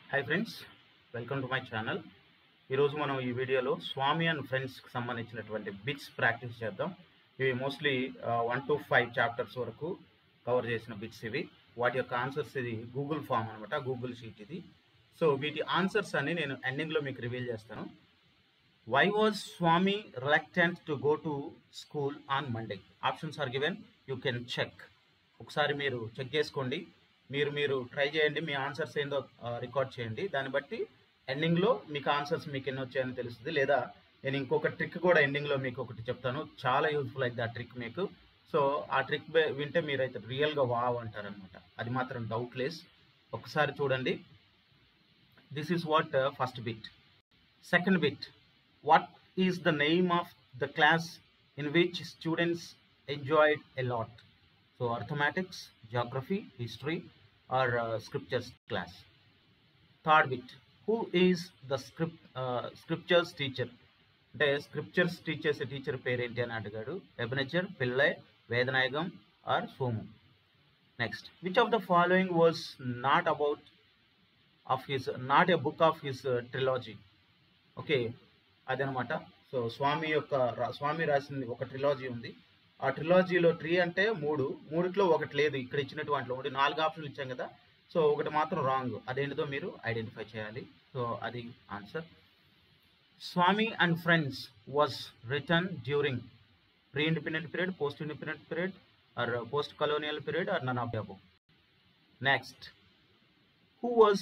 Hi friends welcome to my channel ఈరోజు మనం ఈ వీడియోలో స్వామి అండ్ ఫ్రెండ్స్కి సంబంధించినటువంటి బిట్స్ ప్రాక్టీస్ చేద్దాం ఇవి mostly one two five chapters వరకు కవర్ చేసిన బిట్స్ ఇవి వాటి యొక్క ఆన్సర్స్ ఇది గూగుల్ ఫామ్ అనమాట గూగుల్ షీట్ ఇది సో వీటి ఆన్సర్స్ అన్ని నేను ఎండింగ్లో మీకు రివీల్ చేస్తాను why was Swami reluctant to go to school on Monday options are given you can check ఒకసారి మీరు చెక్ చేసుకోండి మీరు మీరు ట్రై చేయండి మీ ఆన్సర్స్ ఏందో రికార్డ్ చేయండి దాన్ని బట్టి ఎండింగ్లో మీకు ఆన్సర్స్ మీకు ఎన్ని వచ్చాయని తెలుస్తుంది లేదా నేను ఇంకొక ట్రిక్ కూడా ఎండింగ్లో మీకు ఒకటి చెప్తాను చాలా యూజ్ఫుల్ అయితే ఆ ట్రిక్ మీకు సో ఆ ట్రిక్ వింటే మీరైతే రియల్గా వావ్ అంటారనమాట అది మాత్రం డౌట్లెస్ ఒకసారి చూడండి this is what first bit second bit what is the name of the class in which students enjoyed a lot so arithmetics geography, history, or uh, scriptures class. Third bit, who is the script uh, scriptures teacher? అంటే scriptures teachers teacher పేరేంటి అని అడిగాడు Ebenezer Pillai Vedanayagam or Somu next which of the following was not about of his not a book of his trilogy okay అదనమాట so Swami యొక్క రా- స్వామి రాసింది ఒక ట్రిలాజీ ఉంది ఆ ట్రిలాజీలో ట్రీ అంటే మూడు మూడిట్లో ఒకటి లేదు ఇక్కడ ఇచ్చినటువంటి వాటిలో ఒకటి నాలుగు ఆప్షన్లు ఇచ్చాం కదా సో ఒకటి మాత్రం రాంగ్ అదేంటిదో మీరు ఐడెంటిఫై చేయాలి సో అది answer Swami and friends was return during pre independent period post independent period or post colonial period or none of the above next who was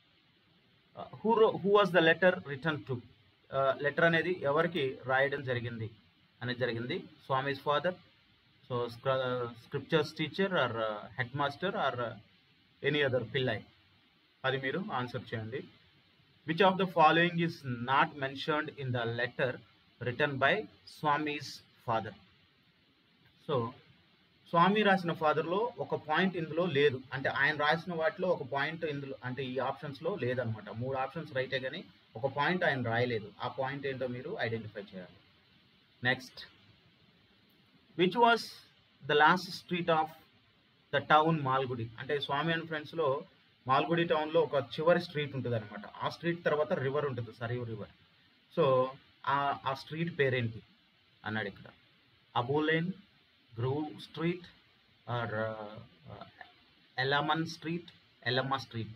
who who was the letter return to letter అనేది ఎవరికి రాయడం జరిగింది అనేది జరిగింది Swami's father so scriptures teacher or headmaster or any other Pillai అది మీరు answer చేయండి which of the following is not mentioned in the letter written by Swami's father so Swami రాసిన ఫాదర్లో ఒక పాయింట్ ఇందులో లేదు అంటే ఆయన రాసిన వాటిలో ఒక పాయింట్ ఇందులో అంటే ఈ ఆప్షన్స్లో లేదనమాట మూడు ఆప్షన్స్ రైటే కానీ ఒక పాయింట్ ఆయన రాయలేదు ఆ పాయింట్ ఏంటో మీరు ఐడెంటిఫై చేయాలి next which was the last street of the town Malgudi అంటే స్వామి అండ్ ఫ్రెండ్స్లో మాల్గుడి టౌన్లో ఒక చివరి స్ట్రీట్ ఉంటుంది అనమాట ఆ స్ట్రీట్ తర్వాత రివర్ ఉంటుంది సరియు రివర్ సో ఆ ఆ స్ట్రీట్ పేరేంటి అన్నాడు ఇక్కడ Abu Lane grove street or Ellaman street Ellamma street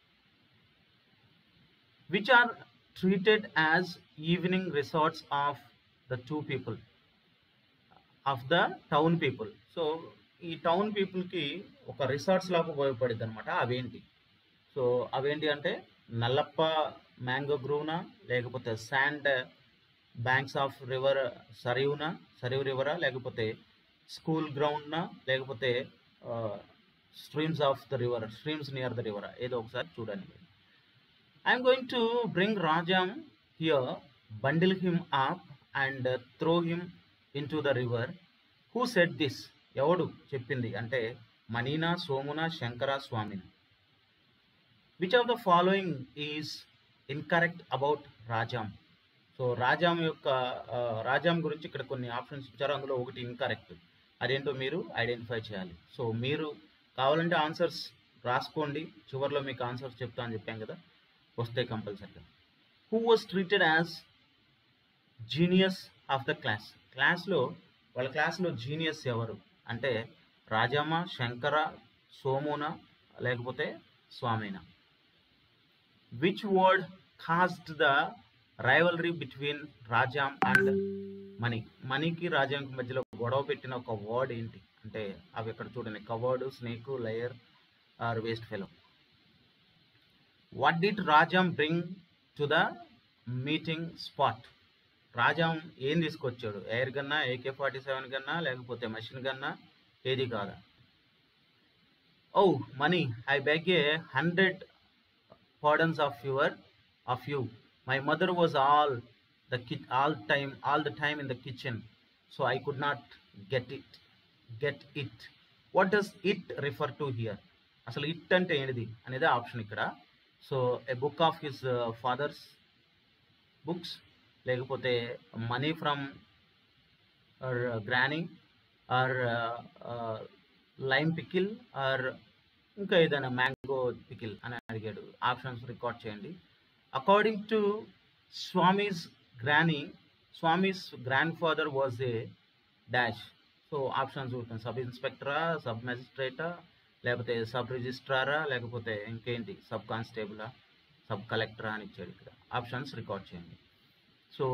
which are treated as evening resorts of the two people of the town people సో ఈ టౌన్ పీపుల్కి ఒక రిసార్ట్స్ లాగా ఉపయోగపడింది అనమాట అవేంటి సో అవేంటి అంటే నల్లప్ప మ్యాంగో గ్రూవ్నా లేకపోతే శాండ్ బ్యాంక్స్ ఆఫ్ రివర్ సరివునా సరివ్ రివరా లేకపోతే స్కూల్ గ్రౌండ్నా లేకపోతే streams of the river streams near the river ఏదో ఒకసారి చూడండి మీరు I'm going to bring Rajam here, bundle him up, and uh, throw him into the river. Who said this? ఎవడు చెప్పింది అంటే మనీనా సోమునా శంకర స్వామిని which of the following is incorrect about Rajam so Rajam యొక్క ఆ, రాజాం గురించి ఇక్కడ కొన్ని ఆప్షన్స్ ఇచ్చారు అందులో ఒకటి ఇన్కరెక్ట్ అదేంటో మీరు ఐడెంటిఫై చేయాలి సో మీరు కావాలంటే ఆన్సర్స్ రాసుకోండి చివరిలో మీకు ఆన్సర్స్ చెప్తా అని చెప్పాం కదా వస్తాయి కంపల్సరీగా who was treated as genius of the class క్లాస్లో వాళ్ళ క్లాస్లో జీనియస్ ఎవరు అంటే రాజమ్మ శంకర సోమున లేకపోతే స్వామిన which word caused the rivalry between Rajam and Mani మణికి రాజాంకి మధ్యలో గొడవ పెట్టిన ఒక వర్డ్ ఏంటి అంటే అవి ఇక్కడ చూడండి coward snake liar or waste fellow what did Rajam bring to the meeting spot Rajam ఏం తీసుకొచ్చాడు ఎయిర్ గన్నా ఏకే ఫార్టీ సెవెన్ గన్నా లేకపోతే మషిన్ గన్నా ఏది కాదా oh Mani I beg a hundred pardons of your of you my mother was all the ki- all time all the time in the kitchen so i could not get it get it what does it refer to here అసలు it అంటే ఏంటిది అనేది option ఇక్కడ so a book of his father's books లేకపోతే money from granny or lime pickle or ఇంకా ఏదైనా mango pickle అని అడిగాడు ఆప్షన్స్ రికార్డ్ చేయండి according to Swami's granny Swami's grandfather was a dash so options చూద్దాం సబ్ ఇన్స్పెక్టరా సబ్ మెజిస్ట్రేటా లేకపోతే సబ్ రిజిస్ట్రారా లేకపోతే ఇంకేంటి సబ్ కానిస్టేబులా సబ్ కలెక్టరా అని ఇచ్చాడు ఇక్కడ ఆప్షన్స్ రికార్డ్ చేయండి so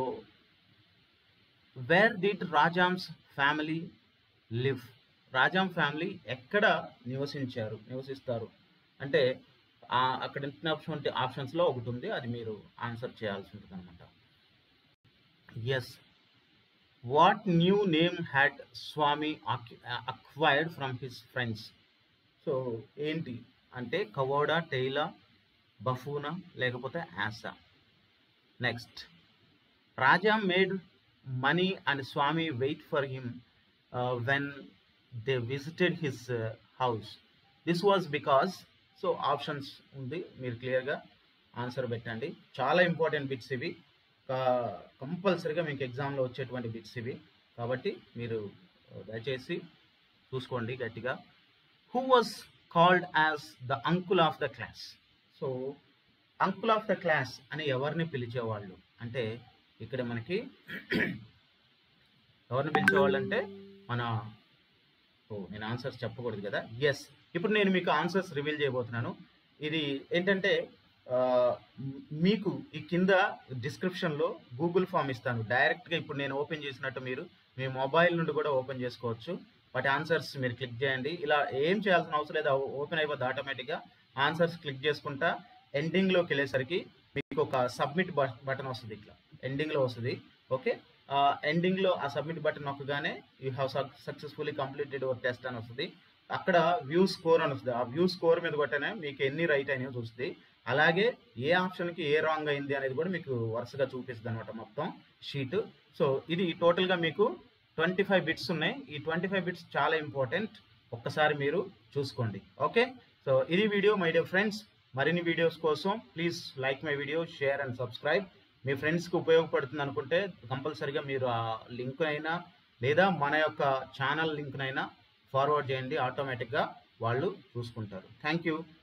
where did Rajam's family live Rajam family ఎక్కడ నివసించారు నివసిస్తారు అంటే ఆ- అక్కడ ఇచ్చినటువంటి ఆప్షన్స్లో ఒకటి ఉంది అది మీరు ఆన్సర్ చేయాల్సి ఉంటుంది అనమాట yes what new name had Swami acquired from his friends so ఏంటి అంటే కవోడా టెయిలా బఫూనా లేకపోతే యాసా next Raja made Mani and Swami wait for him when they visited his house this was because so options ఉంది మీరు క్లియర్గా ఆన్సర్ పెట్టండి చాలా ఇంపార్టెంట్ బిట్స్ ఇవి కంపల్సరీగా మీకు ఎగ్జామ్లో వచ్చేటువంటి బిట్స్ ఇవి కాబట్టి మీరు uh, దయచేసి చూసుకోండి గట్టిగా who was called as the uncle of the class so uncle of the class అని ఎవరిని పిలిచేవాళ్ళు అంటే ఇక్కడ మనకి ఎవరిని పిలిచేవాళ్ళు అంటే మన ఓ నేను ఆన్సర్స్ చెప్పకూడదు కదా ఎస్ ఇప్పుడు నేను మీకు ఆన్సర్స్ రివీల్ చేయబోతున్నాను ఇది ఏంటంటే ఆ, మ్- మీకు ఈ కింద డిస్క్రిప్షన్లో గూగుల్ ఫామ్ ఇస్తాను డైరెక్ట్గా ఇప్పుడు నేను ఓపెన్ చేసినట్టు మీరు మీ మొబైల్ నుండి కూడా ఓపెన్ చేసుకోవచ్చు వాటి ఆన్సర్స్ మీరు క్లిక్ చేయండి ఇలా ఏం చేయాల్సిన అవసరం లేదు ఓపెన్ అయిపోద్ది ఆటోమేటిక్గా ఆన్సర్స్ క్లిక్ చేసుకుంటా ఎండింగ్లోకి వెళ్ళేసరికి మీకు ఒక సబ్మిట్ బటన్ వస్తుంది ఇట్లా ఎండింగ్లో వస్తుంది ఓకే ఎండింగ్లో ఆ సబ్మిట్ బటన్ నొక్కగానే you have successfully completed your test అని వస్తుంది అక్కడ వ్యూ స్కోర్ అని వస్తుంది ఆ వ్యూ స్కోర్ మీద కొట్టనే మీకు ఎన్ని రైట్ అయినాయో చూస్తుంది అలాగే ఏ ఆప్షన్కి ఏ రాంగ్ అయింది అనేది కూడా మీకు వరుసగా చూపిస్తుంది అనమాట మొత్తం షీట్ సో ఇది టోటల్గా మీకు ట్వంటీ ఫైవ్ బిట్స్ ఉన్నాయి ఈ ట్వంటీ ఫైవ్ బిట్స్ చాలా ఇంపార్టెంట్ ఒక్కసారి మీరు చూసుకోండి ఓకే సో ఇది వీడియో మై డియర్ ఫ్రెండ్స్ మరిన్ని వీడియోస్ కోసం please like my video share and subscribe మీ ఫ్రెండ్స్కి ఉపయోగపడుతుంది అనుకుంటే కంపల్సరీగా మీరు ఆ లింక్ అయినా లేదా మన యొక్క ఛానల్ లింక్నైనా ఫార్వర్డ్ చేయండి ఆటోమేటిక్గా వాళ్ళు చూసుకుంటారు థ్యాంక్ యూ